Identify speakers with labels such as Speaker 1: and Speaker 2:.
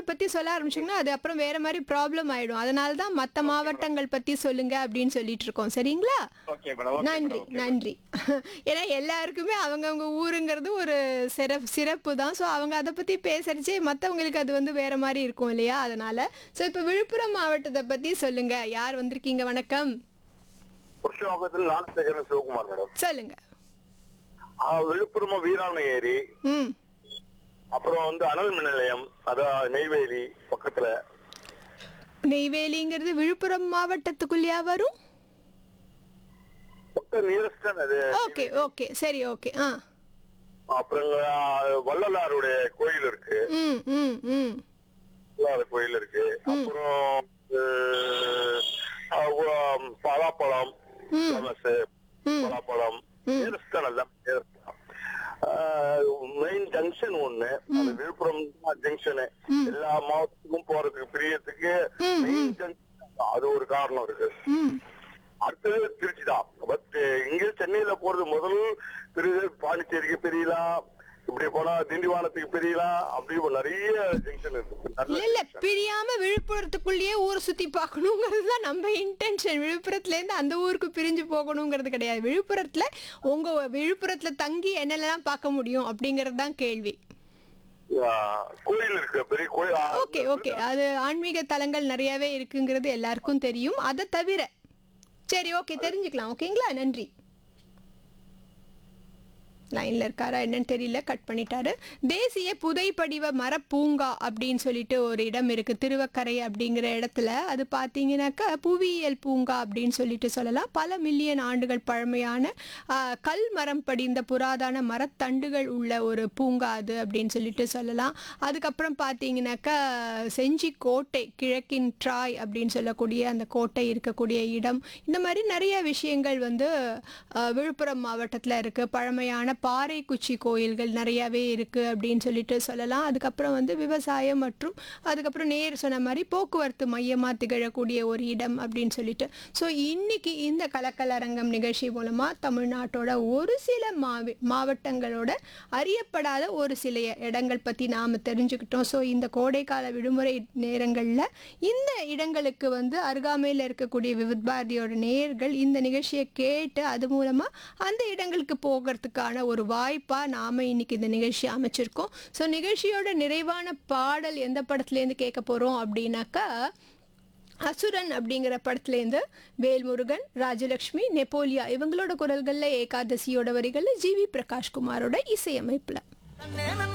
Speaker 1: பத்தி சொல்ல ஆரம்பிச்சீங்கன்னா அது அப்புறம் வேற மாதிரி ப்ராப்ளம் ஆயிடும் அதனால தான் மற்ற மாவட்டங்கள் பத்தி சொல்லுங்க அப்படின்னு சொல்லிட்டு இருக்கோம் சரிங்களா
Speaker 2: ஓகே மேடம் ஓகே
Speaker 1: நன்றி நன்றி ஏன்னா எல்லாருக்குமே அவங்கவங்க ஊருங்கிறது ஒரு சிறப்பு சிறப்பு தான் ஸோ அவங்க அதை பற்றி பேசுறச்சே மற்றவங்களுக்கு அது வந்து வேற மாதிரி இருக்கும் இல்லையா அதனால ஸோ இப்போ விழுப்புரம் மாவட்டத்தை பற்றி சொல்லுங்க யார் வந்திருக்கீங்க வணக்கம்
Speaker 2: புருஷவாக்கத்தில் நான் சேகரன் சிவகுமார் மேடம்
Speaker 1: சொல்லுங்க
Speaker 2: ஆ, விழுப்புரம் வீராணை ஏரி
Speaker 1: ம்
Speaker 2: அப்புறம் வந்து அனல் மின் நிலையம் அதான் நெய்வேலி பக்கத்துல
Speaker 1: நெய்வேலிங்கிறது விழுப்புரம் மாவட்டத்துக்குள்ளேயா வரும்
Speaker 2: பக்கம் நியரஸ்ட் அது
Speaker 1: ஓகே ஓகே சரி ஓகே ஆ
Speaker 2: அப்புறம் ஆ, வள்ளலாருடைய கோயில் இருக்கு
Speaker 1: ம் ம் ம்
Speaker 2: வள்ளலார் கோயில் இருக்கு அப்புறம் ஆ, உ- பலாப்பழம் ஃபேமஸ் பலாப்பழம் நியரஸ்ட் எல்லாம் மெயின் ஜங்ஷன் ஒண்ணு அது விழுப்புரம் ஜங்ஷனு எல்லா மாவட்டத்துக்கும் போறதுக்கு பிரியத்துக்கு மெயின் ஜங்ஷன் அது ஒரு காரணம் இருக்கு
Speaker 1: ம்
Speaker 2: அடுத்தது திருச்சி தான் பட் இங்க சென்னையில போறது முதல் பெரிய பாண்டிச்சேரிக்கு பெரியலாம் இப்படி போனா திண்டிவானத்துக்கு பெரியலாம் அப்படி நிறைய ஜங்ஷன் இருக்கு நல்ல
Speaker 1: இல்ல இல்ல பிரியாம விழுப்புரத்துக்குள்ளேயே ஊர் சுத்தி பார்க்கணுங்கிறது தான் நம்ம இன்டென்ஷன் விழுப்புரத்துல இருந்து அந்த ஊருக்கு பிரிஞ்சு போகணுங்கிறது கிடையாது விழுப்புரத்துல உங்க விழுப்புரத்துல தங்கி என்னெல்லாம் பார்க்க முடியும் அப்படிங்கிறது தான் கேள்வி
Speaker 2: ஆ, கோயில் இருக்கு பெரிய கோயில் ஆ,
Speaker 1: ஓகே ஓகே அது ஆன்மீக தலங்கள் நிறையவே இருக்குங்கிறது எல்லாருக்கும் தெரியும் அதை தவிர சரி ஓகே தெரிஞ்சுக்கலாம் ஓகேங்களா நன்றி லைன்ல இருக்காரா என்னன்னு தெரியல கட் பண்ணிட்டாரு தேசிய புதைப்படிவ மரப்பூங்கா அப்படின்னு சொல்லிட்டு ஒரு இடம் இருக்கு திருவக்கரை அப்படிங்கிற இடத்துல அது பார்த்தீங்கன்னாக்கா புவியியல் பூங்கா அப்படின்னு சொல்லிட்டு சொல்லலாம் பல மில்லியன் ஆண்டுகள் பழமையான ஆ, கல் மரம் படிந்த புராதன மரத்தண்டுகள் உள்ள ஒரு பூங்கா அது அப்படின்னு சொல்லிட்டு சொல்லலாம் அதுக்கப்புறம் பார்த்தீங்கன்னாக்கா செஞ்சி கோட்டை கிழக்கின் ட்ராய் அப்படின்னு சொல்லக்கூடிய அந்த கோட்டை இருக்கக்கூடிய இடம் இந்த மாதிரி நிறைய விஷயங்கள் வந்து அஹ், விழுப்புரம் மாவட்டத்தில் இருக்குது பழமையான பாறைக்குச்சி கோயில்கள் நிறையாவே இருக்குது அப்படின்னு சொல்லிட்டு சொல்லலாம் அதுக்கப்புறம் வந்து விவசாயம் மற்றும் அதுக்கப்புறம் நேர் சொன்ன மாதிரி போக்குவரத்து மையமாக திகழக்கூடிய ஒரு இடம் அப்படின்னு சொல்லிட்டு ஸோ இன்னைக்கு இந்த கலக்கலரங்கம் நிகழ்ச்சி மூலமாக தமிழ்நாட்டோட ஒரு சில மாவி மாவட்டங்களோட அறியப்படாத ஒரு சில இடங்கள் பற்றி நாம் தெரிஞ்சுக்கிட்டோம் ஸோ இந்த கோடைக்கால விடுமுறை நேரங்களில் இந்த இடங்களுக்கு வந்து அருகாமையில் இருக்கக்கூடிய விவித் பாரதியோட நேயர்கள் இந்த நிகழ்ச்சியை கேட்டு அது மூலமாக அந்த இடங்களுக்கு போகிறதுக்கான ஒரு வாய்ப்பாக நாம் இன்னைக்கு இந்த நிகழ்ச்சி அமைச்சிருக்கோம் ஸோ நிகழ்ச்சியோட நிறைவான பாடல் எந்த படத்துலேருந்து கேட்க போகிறோம் அப்படின்னாக்கா அசுரன் அப்படிங்கிற படத்துலேருந்து வேல்முருகன் ராஜலக்ஷ்மி நெப்போலியா இவங்களோட குரல்களில் ஏகாதசியோட வரிகளில் ஜிவி பிரகாஷ்குமாரோட இசையமைப்பில்